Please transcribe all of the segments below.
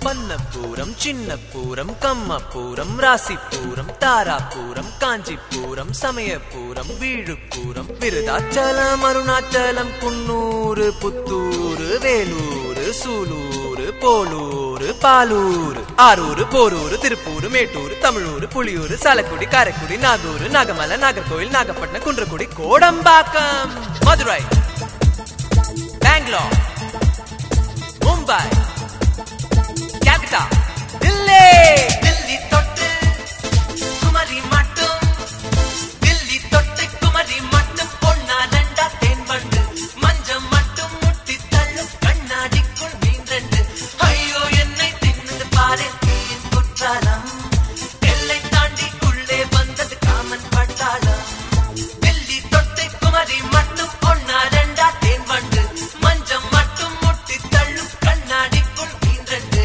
பன்னப்பூரம் சின்னப்பூரம் கம்மப்பூரம் ராசிப்பூரம் தாராப்பூரம் காஞ்சிபுரம் சமயபுரம் வீழுப்பூரம் விருதாச்சலம் அருணாச்சலம் குன்னூர் புத்தூர் வேலூர் சூலூர் போலூர் பாலூர் ஆரூர் போரூர் திருப்பூர் மேட்டூர் தமிழூர் புலியூர் சாலக்குடி காரைக்குடி நாகூர் நாகமலை நாகர்கோவில் நாகப்பட்டினம் குன்றக்குடி கோடம்பாக்கம் மதுரை பெங்களூர் மும்பை கல்கத்தா தில்லி தில்லி தொட்டு குமரி மட்டும் தில்லி தொட்டு குமரி மட்டும் பொன்னா ரெண்டா தேன்பண்டு மஞ்சம் மட்டும் முட்டி தள்ளும் கண்ணாடிக்குள் மீன் ரெண்டு ஐயோ என்னை தின்னு பாரு தீயின் குற்றாலம் எல்லை தாண்டிக்குள்ளே வந்தது காமன் பட்டாளம் தில்லி தொட்டு குமரி மட்டும் பொன்னா ரெண்டா தேன்பண்டு மஞ்சம் மட்டும் முட்டி தள்ளும் கண்ணாடிக்குள் மீன் ரெண்டு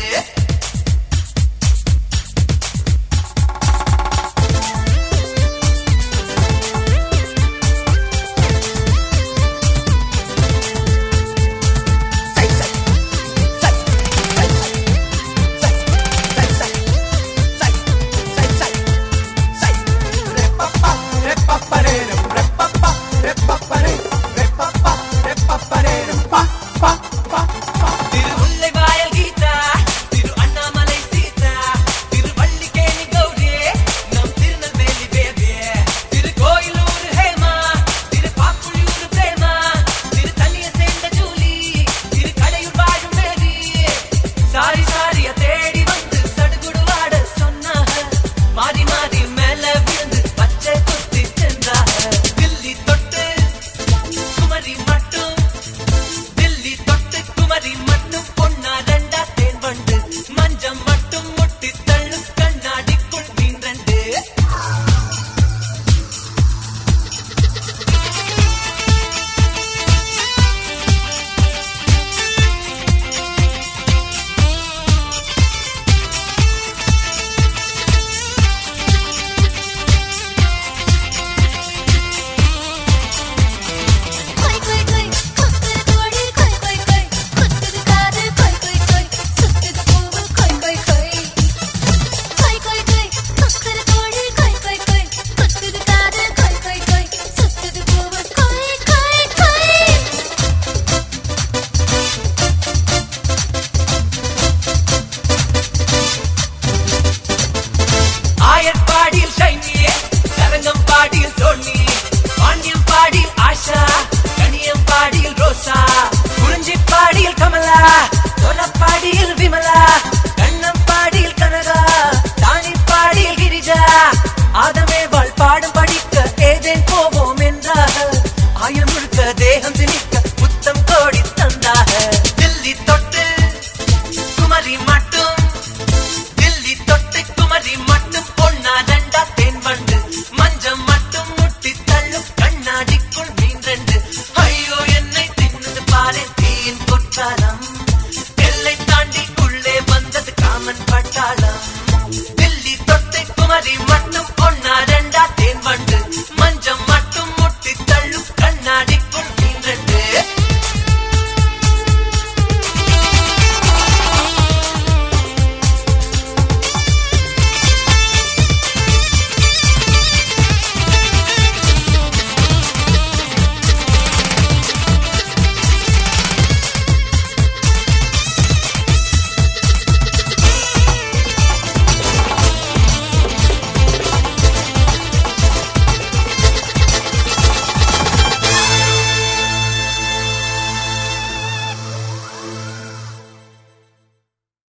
திருமுல்லை வாயல் கீதா திரு அண்ணாமலை சீதா திரு வள்ளிக்கேணி கௌரி நம் Tirunelveli Baby Thirukoilur Hema Thiruppapuliyur Prema திரு தண்ணிய சேர்ந்த ஜூலி திரு கடையூர் வாழும் மேரி சாரி சாரிய தேடி வந்து சடுகுடுவாட சொன்னாக மாறி மாறி மேல விழுந்து பச்சை குத்தி சென்றாக தில்லி தொட்டு குமரி மட்டும் தில்லி தொட்டு குமரி மட்டும் பொன்னா ரெண்டா தேன் வண்டு மஞ்சம் மட்டும் முட்டி தள்ளும் கண்ணாடிக்குள் மீன் ரெண்டு கொய் கொய் கொய் கொத்துது கோடி கொய் கொய் கொய் கொத்துது காது கொய் கொய் கொய் சுத்துது பூவு கொய் கொய் கொய் கொய் கொய் கொய் கொத்துது கோடி கொய் கொய் கொய் கொத்துது காது கொய் கொய் கொய் சுத்துது பூவு கொய் கொய் கொய் ஆயர்பாடியில் ஷைனியே சரங்கம்பாடியில் சோனி பாண்டியம்பாடியில் ஆஷா கனியம்பாடியில் ரோசா குறிஞ்சிப்பாடியில் கமலா தொலப்பாடியில் விமலா கண்ணம்பாடியில் கனகா தானிப்பாடியில் கிரிஜா ஆதமே வாழ் பாடும் படிக்க ஏதேன் போவோம் என்றாக ஆயம் முழுக்க தேகம் திணிக்க புத்தம் கோடி தந்தாக தில்லி தொட்டு குமரி மட்டும் தில்லி தொட்டு குமரி மட்டும் பொன்னா ரெண்டா தேன் வண்டு மஞ்சம் மட்டும் முட்டி தள்ளும் கண்ணாடிக்குள் மீன் ரெண்டு ஐயோ என்னை தின்னது பாரு தீயின் குற்றாலம் எல்லை தாண்டிக்குள்ளே வந்தது காமன் பட்டாளம் தில்லி தொட்டு குமரி